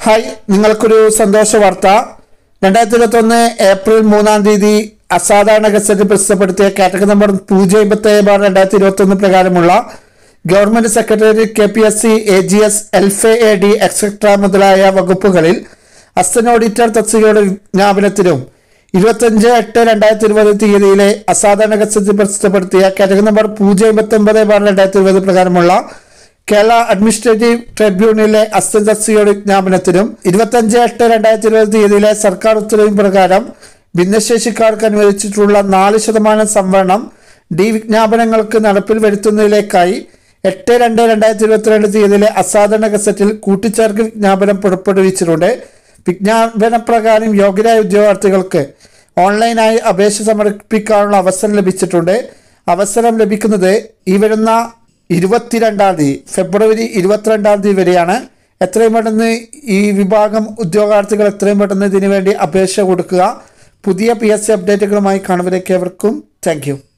hi നിങ്ങൾക്കൊരു സന്തോഷ വാർത്ത രണ്ടായിരത്തി ഇരുപത്തൊന്ന് ഏപ്രിൽ മൂന്നാം തീയതി അസാധാരണ ഗസറ്റ് പ്രസിദ്ധപ്പെടുത്തിയ കാറ്റഗറി നമ്പർ പൂജ്യം അമ്പത്തി ഏഴ് ബാർ രണ്ടായിരത്തി ഇരുപത്തൊന്ന് പ്രകാരമുള്ള government secretary K P S C A G S എൽഫെ എ ഡി എക്സെട്ര മുതലായ വകുപ്പുകളിൽ അസിസ്റ്റന്റ് ഓഡിറ്റർ തസ്തികയുടെ വിജ്ഞാപനത്തിനും ഇരുപത്തഞ്ച് എട്ട് രണ്ടായിരത്തി ഇരുപത് തീയതിയിലെ അസാധാരണ ഗസറ്റ് പ്രസിദ്ധപ്പെടുത്തിയ കാറ്റഗറി നമ്പർ പൂജ്യം അമ്പത്തി ഒമ്പത് ബാർ രണ്ടായിരത്തി ഇരുപത് പ്രകാരമുള്ള കേരള അഡ്മിനിസ്ട്രേറ്റീവ് ട്രിബ്യൂണലിലെ അസിസ്റ്റന്റ് തസ്തികയുടെ വിജ്ഞാപനത്തിനും ഇരുപത്തഞ്ച് എട്ട് രണ്ടായിരത്തി ഇരുപത് തീയതിയിലെ സർക്കാർ ഉത്തരവിൻ പ്രകാരം ഭിന്നശേഷിക്കാർക്ക് അനുവദിച്ചിട്ടുള്ള നാല് ശതമാനം സംവരണം ഡി വിജ്ഞാപനങ്ങൾക്ക് നടപ്പിൽ വരുത്തുന്നതിലേക്കായി എട്ട് രണ്ട് രണ്ടായിരത്തി ഇരുപത്തിരണ്ട് തീയതിയിലെ അസാധാരണ ഗസറ്റിൽ കൂട്ടിച്ചേർക്ക് വിജ്ഞാപനം പുറപ്പെടുവിച്ചിട്ടുണ്ട് വിജ്ഞാപന പ്രകാരം യോഗ്യരായ ഉദ്യോഗാർത്ഥികൾക്ക് ഓൺലൈനായി അപേക്ഷ സമർപ്പിക്കാനുള്ള അവസരം ലഭിച്ചിട്ടുണ്ട് അവസരം ലഭിക്കുന്നത് ഈ വരുന്ന ഇരുപത്തിരണ്ടാം തീയതി ഫെബ്രുവരി ഇരുപത്തിരണ്ടാം തീയതി വരെയാണ് എത്രയും പെട്ടെന്ന് ഈ വിഭാഗം ഉദ്യോഗാർത്ഥികൾ എത്രയും പെട്ടെന്ന് ഇതിനു വേണ്ടി അപേക്ഷ കൊടുക്കുക പുതിയ പി എസ് സി അപ്ഡേറ്റുകളുമായി കാണുവരേക്ക് ഏവർക്കും താങ്ക് യു